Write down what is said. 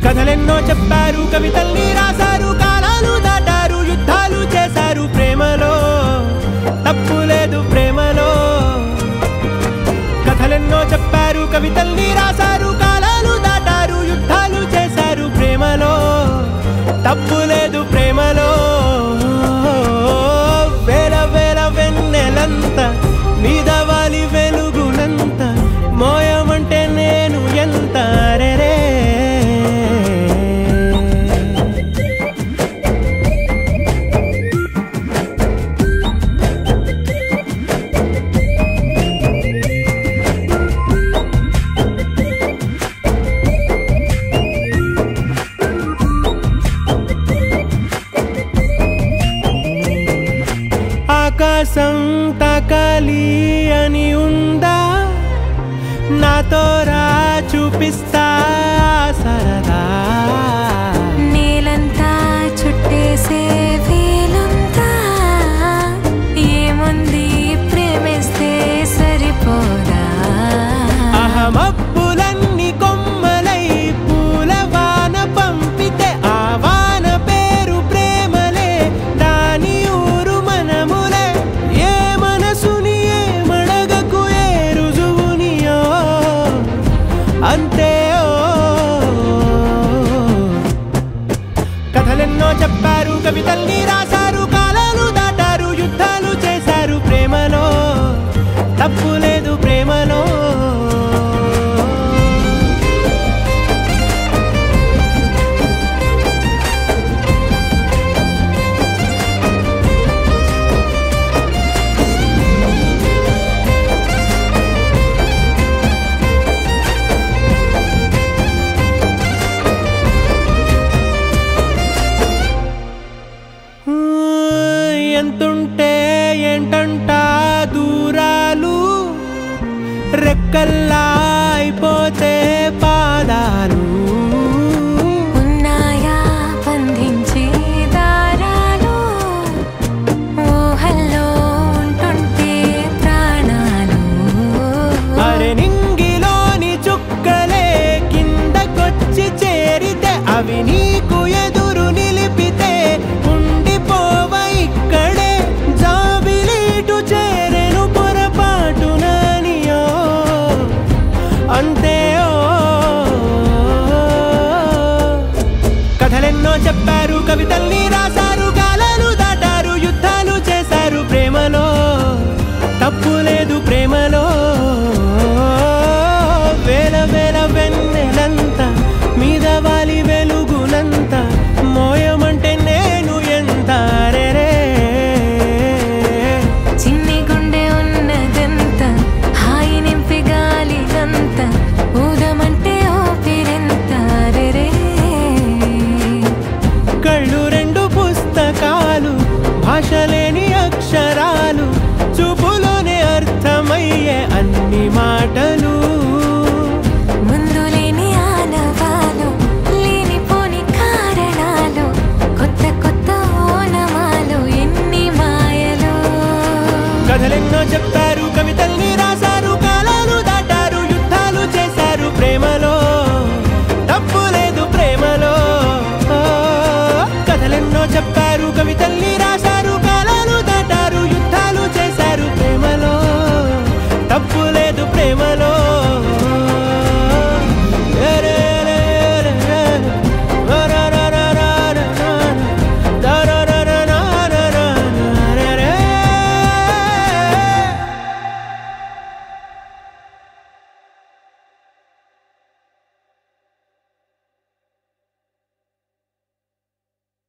కథలెన్నో చెప్పారు కవితల్ని రాశారు కాలాలు దాటారు యుద్ధాలు చేశారు ప్రేమలో తప్పు లేదు ప్రేమలో కథలెన్నో చెప్పారు కవితల్ని రాశారు కాలాలు దాటారు యుద్ధాలు చేశారు ప్రేమలో తప్పు లేదు ప్రేమలో వేల వేల వెన్నెలంత మీద వాలి వెలుగునంత మోయమంటే నేను ఎంత రెరే ఆకాశం తాకాలి అని ఉందా నాతో రా చూపిస్తా సరదా నేలంతా చుట్టేసే వేలుంతా ఏముంది ప్రేమిస్తే సరిపోదా అహమప్పులన్నీ కొమ్మలై పూల వాన పంపితే ఆ వాన పేరు ప్రేమలే దాని ఊరు మనములే ఏ మనసుని ఏ మడగకు ఏ రుజువునియో అంతే ఓ కథలెన్నో చెప్పారు కవితల్ని రాశారు కాలాలు దాటారు యుద్ధాలు చేశారు ప్రేమలో తప్పు లేదు ప్రేమలో ఊ, ఎంతుంటే ఏంటంట దూరాలు రెక్కల్లా అయిపోతే పాదాలు ఉన్నాయా బంధించే దారాలు ఊహల్లో ఉంటుంటే ప్రాణాలు అరే నింగిలోని చుక్కలే కిందకొచ్చి చేరితే అవి నీకు ఎదురు నిలిపితే ఉండిపోవ ఇక్కడే జాబిలీటు చేరెను పొరపాటు నానియో అంతే ఓ కథలెన్నో చెప్పారు కవితల్ని